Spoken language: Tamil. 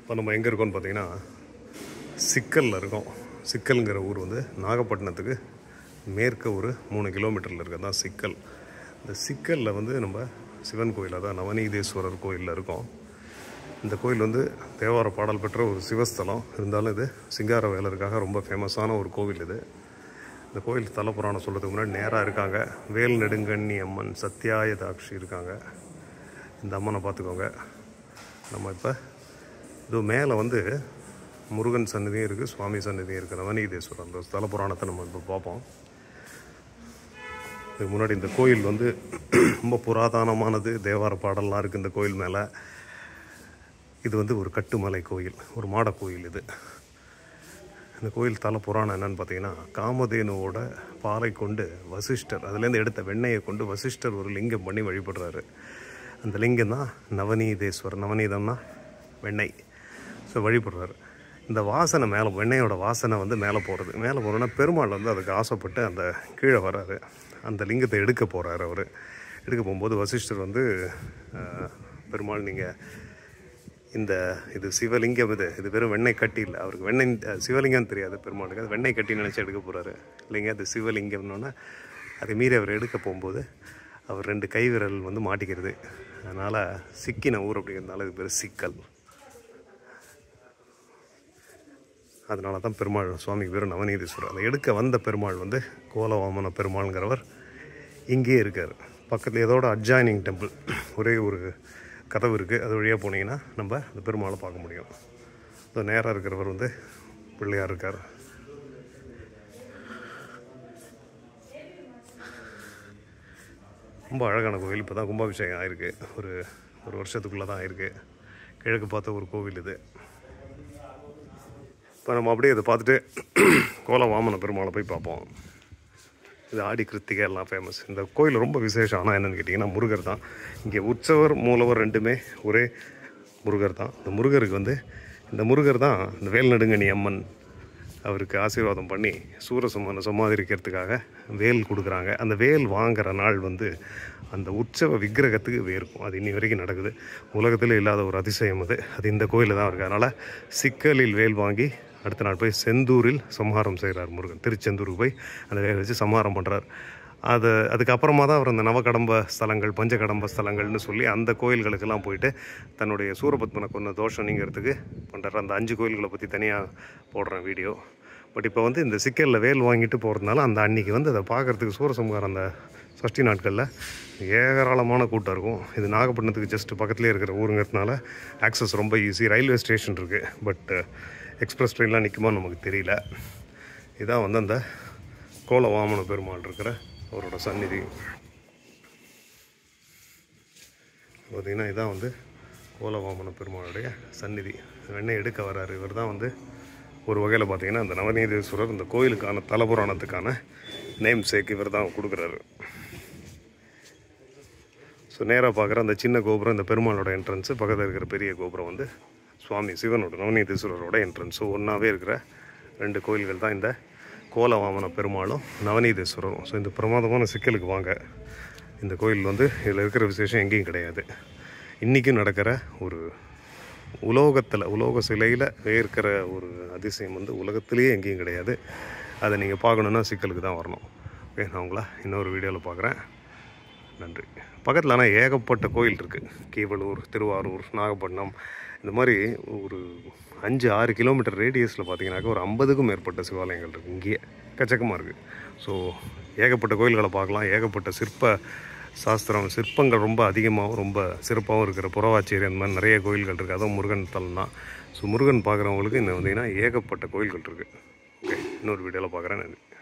இப்போ நம்ம எங்கே இருக்கோம்னு பார்த்தீங்கன்னா சிக்கலில் இருக்கோம் சிக்கல்ங்கிற ஊர் வந்து நாகப்பட்டினத்துக்கு மேற்க ஒரு மூணு கிலோமீட்டரில் இருக்கிறது தான் சிக்கல் இந்த சிக்கலில் வந்து நம்ம சிவன் கோயில் அதான் நவநீதேஸ்வரர் கோயிலில் இருக்கோம் இந்த கோயில் வந்து தேவார பாடல் பெற்ற ஒரு சிவஸ்தலம் இருந்தாலும் இது சிங்கார வேலருக்காக ரொம்ப ஃபேமஸான ஒரு கோவில் இது இந்த கோயில் தல புராணம் சொல்கிறதுக்கு முன்னாடி நேராக இருக்காங்க வேல் நெடுங்கண்ணி அம்மன் சத்யாயதாட்சி இருக்காங்க இந்த அம்மனை பார்த்துக்கோங்க நம்ம இப்போ இது மேலே வந்து முருகன் சன்னதியும் இருக்குது சுவாமி சன்னதியும் இருக்குது நவநீதேஸ்வரர் அந்த ஸ்தல புராணத்தை நம்ம இப்போ பார்ப்போம் இதுக்கு முன்னாடி இந்த கோயில் வந்து ரொம்ப புராதனமானது தேவார பாடல்லாம் இருக்குது இந்த கோயில் மேலே இது வந்து ஒரு கட்டுமலை கோயில் ஒரு மாட கோயில் இது இந்த கோயில் தல புராணம் என்னன்னு பார்த்தீங்கன்னா காமதேனுவோட பாலை கொண்டு வசிஷ்டர் அதுலேருந்து எடுத்த வெண்ணெயை கொண்டு வசிஷ்டர் ஒரு லிங்கம் பண்ணி வழிபடுறாரு அந்த லிங்கம் தான் நவநீதேஸ்வரர் நவநீதம்னா வெண்ணெய் ஸோ வழிபடுறாரு இந்த வாசனை மேலே வெண்ணெயோட வாசனை வந்து மேலே போகிறது மேலே போகிறோன்னா பெருமாள் வந்து அதுக்கு ஆசைப்பட்டு அந்த கீழே வராரு அந்த லிங்கத்தை எடுக்க போகிறாரு அவர் எடுக்க போகும்போது வசிஷ்டர் வந்து அஹ், பெருமாள் நீங்கள் இந்த இது சிவலிங்கம் இது இது வெறும் வெண்ணெய் கட்டி இல்லை அவருக்கு வெண்ணெய் அஹ், சிவலிங்கம் தெரியாது பெருமாளுக்கு அது வெண்ணெய் கட்டி நினச்சி எடுக்க போகிறாரு இல்லைங்க அது சிவலிங்கம்னோன்னா அதை மீறி அவர் எடுக்க போகும்போது அவர் ரெண்டு கை விரல் வந்து மாட்டிக்கிறது அதனால் சிக்கின ஊர் அப்படிங்கிறதுனால இது பேர் சிக்கல் அதனால தான் பெருமாள் சுவாமிக்கு பேர் நவநீதீஸ்வரர் அதை எடுக்க வந்த பெருமாள் வந்து கோலவாமன பெருமாள்ங்கிறவர் இங்கேயே இருக்கார் பக்கத்தில் இதோட அட்ஜாயினிங் டெம்பிள் ஒரே ஒரு கதவு இருக்குது அது வழியாக போனீங்கன்னா நம்ம அந்த பெருமாளை பார்க்க முடியும் அது நேராக இருக்கிறவர் வந்து பிள்ளையார் இருக்கார் ரொம்ப அழகான கோவில் இப்போ தான் கும்பாபிஷேகம் ஆயிருக்கு ஒரு ஒரு வருஷத்துக்குள்ளே தான் ஆயிருக்கு கிழக்கு பார்த்த ஒரு கோவில் இது இப்போ நம்ம அப்படியே இதை பார்த்துட்டு கோல வாமன பெருமாளை போய் பார்ப்போம் இது ஆடி கிருத்திகை எல்லாம் ஃபேமஸ் இந்த கோயில் ரொம்ப விசேஷம் ஆனால் என்னென்னு கேட்டிங்கன்னா முருகர் தான் இங்கே உற்சவர் மூலவர் ரெண்டுமே ஒரே முருகர் தான் இந்த முருகருக்கு வந்து இந்த முருகர் தான் இந்த வேல்நடுங்கணி அம்மன் அவருக்கு ஆசீர்வாதம் பண்ணி சூரசம்மனை சமாதிரிக்கிறதுக்காக வேல் கொடுக்குறாங்க அந்த வேல் வாங்குற நாள் வந்து அந்த உற்சவ விக்கிரகத்துக்கு வேர்க்கும் அது இன்னி வரைக்கும் நடக்குது உலகத்தில் இல்லாத ஒரு அதிசயம் அது அது இந்த கோயிலில் தான் இருக்குது அதனால் சிக்கலில் வேல் வாங்கி அடுத்த நாள் போய் செந்தூரில் சம்ஹாரம் செய்கிறார் முருகன் திருச்செந்தூருக்கு போய் அந்த வேலை வச்சு சம்ஹாரம் பண்ணுறார் அது அதுக்கப்புறமா தான் அவர் அந்த நவகடம்ப ஸ்தலங்கள் பஞ்சகடம்ப ஸ்தலங்கள்னு சொல்லி அந்த கோயில்களுக்கெல்லாம் போயிட்டு தன்னுடைய சூரபத்மனை கொண்ட தோஷம் நீங்கிறதுக்கு பண்ணுறாரு அந்த அஞ்சு கோயில்களை பற்றி தனியாக போடுறேன் வீடியோ பட் இப்போ வந்து இந்த சிக்கலில் வேல் வாங்கிட்டு போகிறதுனால அந்த அன்னைக்கு வந்து அதை பார்க்குறதுக்கு சூரசம்ஹாரம் அந்த சஷ்டி நாட்களில் ஏராளமான கூட்டம் இருக்கும் இது நாகப்பட்டினத்துக்கு ஜஸ்ட் பக்கத்துலேயே இருக்கிற ஊருங்கிறதுனால ஆக்சஸ் ரொம்ப ஈஸி ரயில்வே ஸ்டேஷன் இருக்குது பட் எக்ஸ்பிரஸ் ட்ரெயின்லாம் நிற்குமா நமக்கு தெரியல இதான் வந்து அந்த கோல வாமன பெருமாள் இருக்கிற அவரோட சந்நிதி பார்த்திங்கன்னா இதான் வந்து கோலவாமன பெருமாளுடைய சந்நிதி வெண்ணெய் எடுக்க வராரு இவர் தான் வந்து ஒரு வகையில் பார்த்தீங்கன்னா இந்த நவநீதேஸ்வரர் இந்த கோயிலுக்கான தலபுராணத்துக்கான நேம் சேக் இவர் தான் கொடுக்குறாரு ஸோ நேராக பார்க்குற அந்த சின்ன கோபுரம் இந்த பெருமாளோட என்ட்ரன்ஸு பக்கத்தில் இருக்கிற பெரிய கோபுரம் வந்து சுவாமி சிவனோட நவநீதேஸ்வரரோட என்ட்ரன்ஸ் ஸோ ஒன்றாவே இருக்கிற ரெண்டு கோயில்கள் தான் இந்த கோலவாமன பெருமாளும் நவநீதேஸ்வரரும் ஸோ இந்த பிரமாதமான சிக்கலுக்கு வாங்க இந்த கோயில் வந்து இதில் இருக்கிற விசேஷம் எங்கேயும் கிடையாது இன்றைக்கும் நடக்கிற ஒரு உலோகத்தில் உலோக சிலையில் இருக்கிற ஒரு அதிசயம் வந்து உலகத்திலேயே எங்கேயும் கிடையாது அதை நீங்கள் பார்க்கணுன்னா சிக்கலுக்கு தான் வரணும் ஓகே நான் உங்களை இன்னொரு வீடியோவில் பார்க்குறேன் நன்றி பக்கத்தில் ஆனால் ஏகப்பட்ட கோயில் இருக்குது கீவளூர் திருவாரூர் நாகப்பட்டினம் இந்த மாதிரி ஒரு அஞ்சு ஆறு கிலோமீட்டர் ரேடியஸில் பார்த்தீங்கன்னாக்கா ஒரு ஐம்பதுக்கும் மேற்பட்ட சிவாலயங்கள் இருக்குது இங்கேயே எக்கச்சக்கமாக இருக்குது ஸோ ஏகப்பட்ட கோயில்களை பார்க்கலாம் ஏகப்பட்ட சிற்ப சாஸ்திரம் சிற்பங்கள் ரொம்ப அதிகமாகவும் ரொம்ப சிறப்பாகவும் இருக்கிற புறவாச்சேரி அந்த மாதிரி நிறைய கோயில்கள் இருக்குது அதுவும் முருகன் தலம் தான் ஸோ முருகன் பார்க்குறவங்களுக்கு இன்னும் வந்தீங்கன்னா ஏகப்பட்ட கோயில்கள் இருக்குது ஓகே இன்னொரு வீடியோவில் பார்க்குறேன் நன்றி